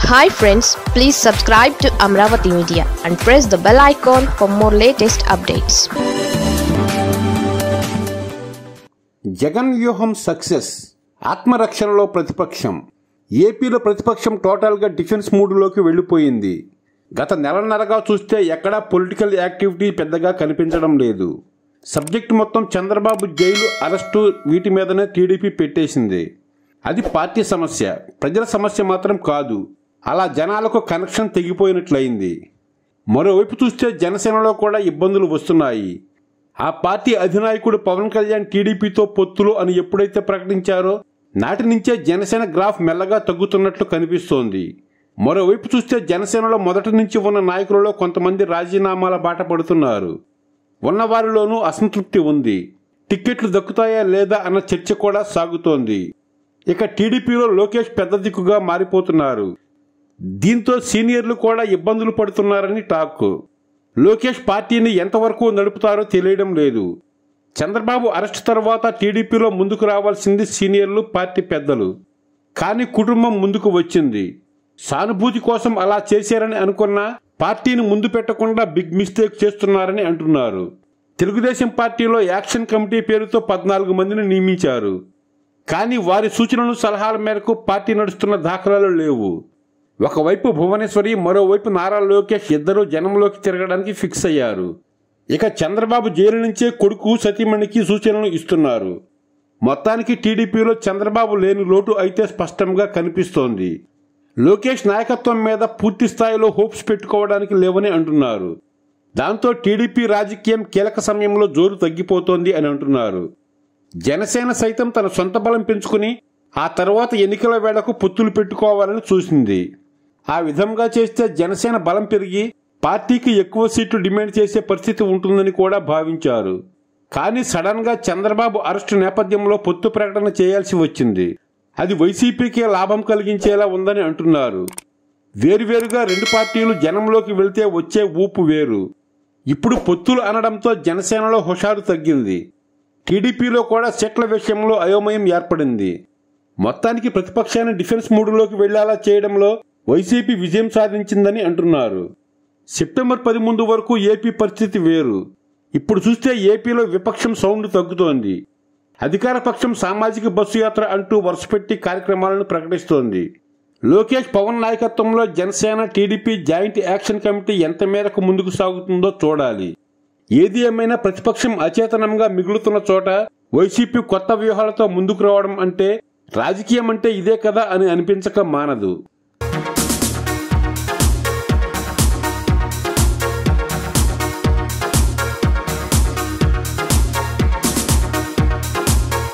hi friends please subscribe to Amaravati media and press the bell icon for more latest updates Jagan వ్యూహం success ఆత్మరక్షణలో ప్రతిపక్షం ఏపీలో ప్రతిపక్షం టోటల్గా డిఫెన్స్ మూడ్లోకి వెళ్ళిపోయింది గత నెలన్నరగా చూస్తే ఎక్కడా పొలిటికల్ యాక్టివిటీ పెద్దగా కనిపించడం లేదు సబ్జెక్ట్ మొత్తం చంద్రబాబు జైలు అరెస్టు వీటి మీదనే టీడీపీ పెట్టేసింది అది పార్టీ సమస్య ప్రజల సమస్య మాత్రం కాదు అలా జనాలకు కనెక్షన్ తెగిపోయినట్లయింది మరోవైపు చూస్తే జనసేనలో కూడా ఇబ్బందులు వస్తున్నాయి ఆ పార్టీ అధినాయకుడు పవన్ కళ్యాణ్ టీడీపీతో పొత్తులు అని ఎప్పుడైతే ప్రకటించారో నాటి నుంచే జనసేన గ్రాఫ్ మెల్లగా తగ్గుతున్నట్లు కనిపిస్తోంది మరోవైపు చూస్తే జనసేనలో మొదటి నుంచి ఉన్న నాయకులలో కొంతమంది రాజీనామాల బాట పడుతున్నారు ఉన్నవారిలోనూ అసంతృప్తి ఉంది టిక్కెట్లు దక్కుతాయా లేదా అన్న చర్చ కూడా సాగుతోంది ఇక టీడీపీలో లోకేష్ పెద్ద దిక్కుగా మారిపోతున్నారు దీంతో సీనియర్లు కూడా ఇబ్బందులు పడుతున్నారని టాక్ లోకేష్ పార్టీని ఎంతవరకు నడుపుతారో తెలియడం లేదు చంద్రబాబు అరెస్ట్ తర్వాత టీడీపీలో ముందుకు రావాల్సింది సీనియర్లు పార్టీ పెద్దలు కానీ కుటుంబం ముందుకు వచ్చింది సానుభూతి కోసం అలా చేశారని అనుకున్నా పార్టీని ముందు పెట్టకుండా బిగ్ మిస్టేక్ చేస్తున్నారని అంటున్నారు తెలుగుదేశం పార్టీలో యాక్షన్ కమిటీ పేరుతో పద్నాలుగు మందిని నియమించారు కానీ వారి సూచనలు సలహాల మేరకు పార్టీ నడుస్తున్న దాఖలాలు లేవు ఒకవైపు భువనేశ్వరి మరోవైపు నారా లోకేష్ ఇద్దరూ జనంలోకి తిరగడానికి ఫిక్స్ అయ్యారు ఇక చంద్రబాబు జైలు నుంచే కొడుకు సతీమణికి సూచనలు ఇస్తున్నారు మొత్తానికి టీడీపీలో చంద్రబాబు లేని లోటు అయితే స్పష్టంగా కనిపిస్తోంది లోకేష్ నాయకత్వం మీద పూర్తి స్థాయిలో హోప్స్ పెట్టుకోవడానికి లేవని అంటున్నారు దాంతో టీడీపీ రాజకీయం కీలక సమయంలో జోరు తగ్గిపోతోంది అని అంటున్నారు జనసేన సైతం తన సొంత బలం పెంచుకుని ఆ తర్వాత ఎన్నికల వేళకు పొత్తులు పెట్టుకోవాలని చూసింది ఆ విధంగా చేస్తే జనసేన బలం పెరిగి పార్టీకి ఎక్కువ సీట్లు డిమాండ్ చేసే పరిస్థితి ఉంటుందని కూడా భావించారు కానీ సడన్ గా చంద్రబాబు అరెస్టు నేపథ్యంలో పొత్తు ప్రకటన చేయాల్సి వచ్చింది అది వైసీపీకే లాభం కలిగించేలా ఉందని అంటున్నారు వేరువేరుగా రెండు పార్టీలు జనంలోకి వెళ్తే వచ్చే ఊపు వేరు ఇప్పుడు పొత్తులు అనడంతో జనసేనలో హుషారు తగ్గింది టీడీపీలో కూడా సెట్ల విషయంలో అయోమయం ఏర్పడింది మొత్తానికి ప్రతిపక్షాన్ని డిఫెన్స్ మూడులోకి వెళ్లేలా చేయడంలో వైసీపీ విజయం సాధించిందని అంటున్నారు సెప్టెంబర్ పది ముందు వరకు ఏపీ పరిస్థితి వేరు ఇప్పుడు చూస్తే ఏపీలో విపక్షం సౌండ్ తగ్గుతోంది అధికార పక్షం సామాజిక బస్సు యాత్ర అంటూ వరుసపెట్టి కార్యక్రమాలను ప్రకటిస్తోంది లోకేష్ పవన్ నాయకత్వంలో Janasena TDP joint action committee ఎంత మేరకు ముందుకు సాగుతుందో చూడాలి ఏది ఏమైనా ప్రతిపక్షం అచేతనంగా మిగులుతున్న చోట వైసీపీ కొత్త వ్యూహాలతో ముందుకు రావడం అంటే రాజకీయం అంటే ఇదే కదా అని అనిపించక మానదు